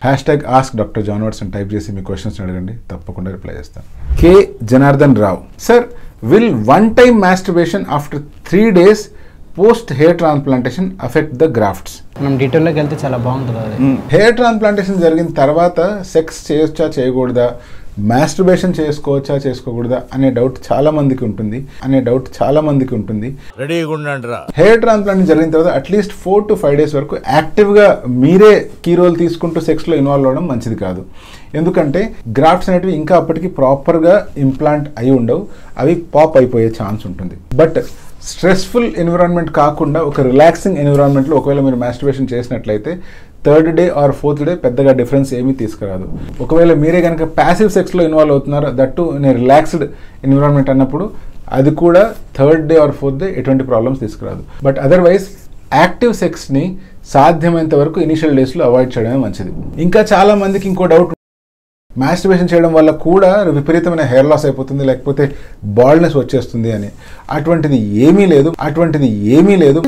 Hash tag ask doctor John Watts అని type చేసి మీ క్వశ్చన్స్ అడగండి తప్పకుండా రిప్లై చేస్తాను K Janardhan Rao sir will one time masturbation after three days post hair transplantation affect the grafts మనం డీటెయిల్లోకి వెళ్తే చాలా బాగుంటుంది అది హెయిర్ ట్రాన్స్ప్లాంటేషన్ జరిగిన తర్వాత సెక్స్ చేయొచ్చా చేయకూడదా మాస్టర్బేషన్ చేసుకోవచ్చా చేసుకోకూడదా అనే డౌట్ చాలా మందికి ఉంటుంది అనే డౌట్ చాలా మందికి ఉంటుంది రెడీగా ఉండండి రా హెయిర్ ట్రాన్స్ప్లాంట్ జరిగిన తర్వాత at least four to five days వరకు యాక్టివ్గా మీరే కీ రోల్ తీసుకుంటూ సెక్స్లో ఇన్వాల్వ్ అవ్వడం మంచిది కాదు ఎందుకంటే గ్రాఫ్ట్స్ అనేటివి ఇంకా అప్పటికి ప్రాపర్గా ఇంప్లాంట్ అయి ఉండవు అవి పాప్ అయిపోయే ఛాన్స్ ఉంటుంది బట్ స్ట్రెస్ఫుల్ ఎన్విరాన్మెంట్ కాకుండా ఒక రిలాక్సింగ్ ఎన్విరాన్మెంట్లో ఒకవేళ మీరు మాస్టర్బేషన్ చేసినట్లయితే third day or fourth day పెద్దగా డిఫరెన్స్ ఏమీ తీసుకురాదు ఒకవేళ మీరే కనుక ప్యాసివ్ సెక్స్లో ఇన్వాల్వ్ అవుతున్నారు దట్టు నేను రిలాక్స్డ్ ఎన్విరాన్మెంట్ అన్నప్పుడు అది కూడా third day or fourth day ఎటువంటి ప్రాబ్లమ్స్ తీసుకురాదు బట్ అదర్వైజ్ యాక్టివ్ సెక్స్ని సాధ్యమైనంత వరకు ఇనిషియల్ డేస్లో అవాయిడ్ చేయడమే మంచిది ఇంకా చాలా మందికి ఇంకో డౌట్ మాస్టర్బేషన్ చేయడం వల్ల కూడా విపరీతమైన హెయిర్ లాస్ అయిపోతుంది లేకపోతే బాల్డ్నెస్ వచ్చేస్తుంది అని అటువంటిది ఏమీ లేదు అటువంటిది ఏమీ లేదు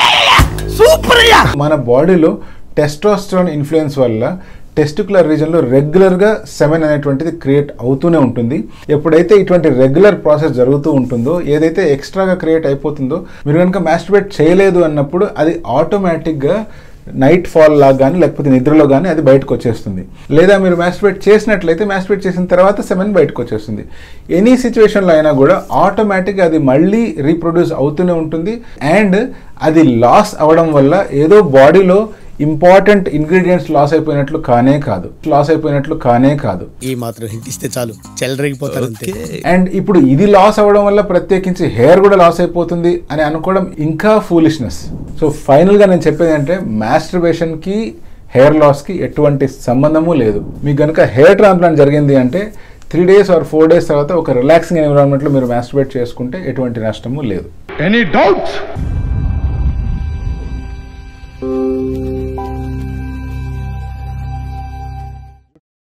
మన బాడీలో టెస్టోస్టెరాన్ ఇన్ఫ్లుయెన్స్ వల్ల టెస్టికులర్ రీజన్లో రెగ్యులర్గా సెమెన్ అనేటువంటిది క్రియేట్ అవుతూనే ఉంటుంది ఎప్పుడైతే ఇటువంటి రెగ్యులర్ ప్రాసెస్ జరుగుతూ ఉంటుందో ఏదైతే ఎక్స్ట్రాగా క్రియేట్ అయిపోతుందో మీరు కనుక మాస్టర్బేట్ చేయలేదు అన్నప్పుడు అది ఆటోమేటిక్గా నైట్ ఫాల్ లాగా కానీ లేకపోతే నిద్రలో కానీ అది బయటకు వచ్చేస్తుంది లేదా మీరు మాస్టర్బేట్ చేసినట్లయితే మాస్టర్బేట్ చేసిన తర్వాత సెమెన్ బయటకు వచ్చేస్తుంది ఎనీ సిచ్యువేషన్లో అయినా కూడా ఆటోమేటిక్గా అది మళ్ళీ రీప్రొడ్యూస్ అవుతూనే ఉంటుంది అండ్ అది లాస్ అవ్వడం వల్ల ఏదో బాడీలో ఇంపార్టెంట్ ఇంగ్రీడియంట్స్ లాస్ అయిపోయినట్లు కానే కాదు లాస్ అయిపోయినట్లు కానే కాదు ఈ మాత్రం హింట్ ఇస్తే చాలు చెలరేగిపోతారు అంతే అండ్ ఇప్పుడు ఇది లాస్ అవ్వడం వల్ల ప్రత్యేకించి హెయిర్ కూడా లాస్ అయిపోతుంది అని అనుకోవడం ఇంకా ఫూలిష్నెస్ సో ఫైనల్గా నేను చెప్పేది అంటే మాస్టర్బేషన్కి హెయిర్ లాస్కి ఎటువంటి సంబంధము లేదు మీకు కనుక హెయిర్ ట్రాన్స్ప్లాంట్ జరిగింది అంటే three days or four days తర్వాత ఒక రిలాక్సింగ్ ఎన్విరాన్మెంట్లో మీరు మాస్టర్బేట్ చేసుకుంటే ఎటువంటి నష్టము లేదు Any doubts?